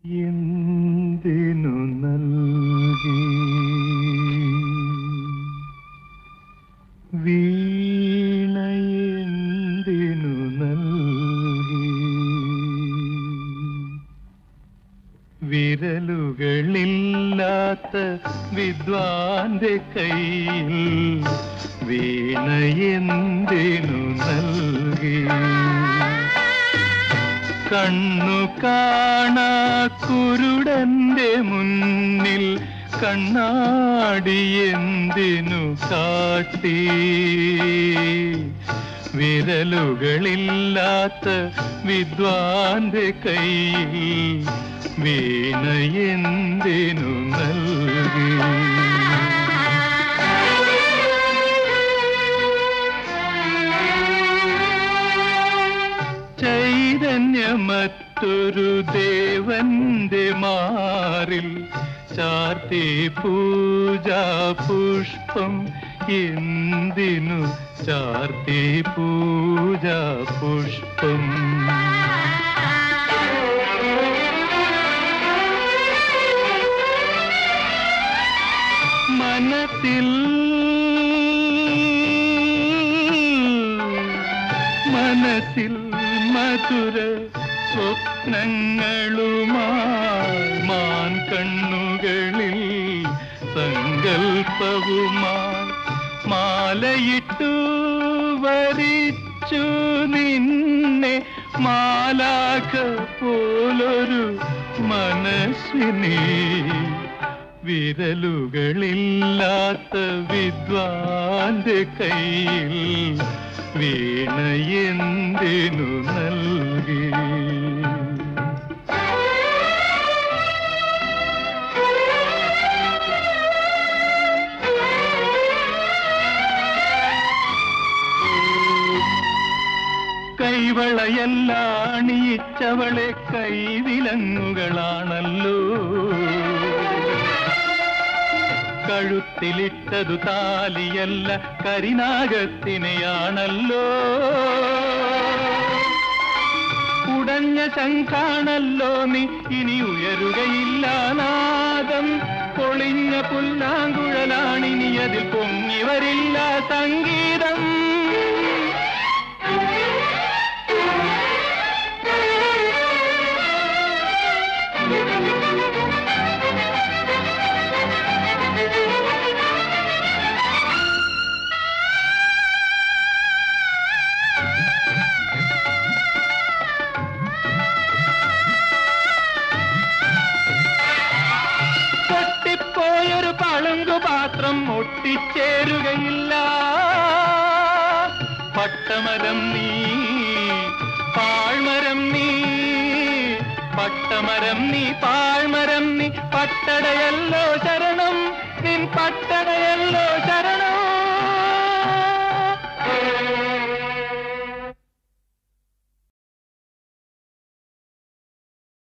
എന്തിനു നൽകി വീണയെന്തിനു നൽകി വിരലുകളില്ലാത്ത വിദ്വാന്റെ കയ്യിൽ വീണയെന്തിനു നൽകി കണ്ണു കാണാ കുരുടന്റെ മുന്നിൽ കണ്ണാടി എന്തിനു കാട്ടി വിരലുകളില്ലാത്ത വിദ്വാന്റെ കയ്യിൽ വീണ എന്തിനു നൽകി ചൈതന്യമറ്റൊരു ദേവന്റെ മാറിൽ ചാർത്തി പൂജാ പുഷ്പം എന്തിനു ചാർത്തി പൂജാ പുഷ്പം മനത്തിൽ മനസ്സിൽ മധുര സ്വപ്നങ്ങളുമായി മാൻ കണ്ണുകളിൽ സങ്കൽപ്പവുമായി മാലയിട്ടു വരിച്ചു നിന്നെ മാലാഖ പോലൊരു മനസ്സിനെ വിരലുകളില്ലാത്ത വിദ്വാന്റെ കയ്യിൽ വീണ എന്തിനു നൽകി കൈവളയല്ല അണിയിച്ചവളെ കൈവിലങ്ങുകളാണല്ലോ കഴുത്തിലിട്ടതു താലിയല്ല കരിനാഗത്തിനെയാണല്ലോ ഉടഞ്ഞ ശങ്കാണല്ലോ നീ ഇനി ഉയരുകയില്ല നാദം പൊളിഞ്ഞ പുല്ലാങ്കുഴലാണിനി അതിൽ പൊങ്ങി വരില്ല സംഗീതം പൊട്ടിപ്പോയൊരു പളുങ്കുപാത്രം ഒട്ടിച്ചേരുകയില്ല പട്ടമരം നീ പാഴ്മരം നീ പട്ടമരം നീ പാഴ്മരം നീ പട്ടടയല്ലോ ശരണം നിൻ പട്ടടയല്ലോ ശരണം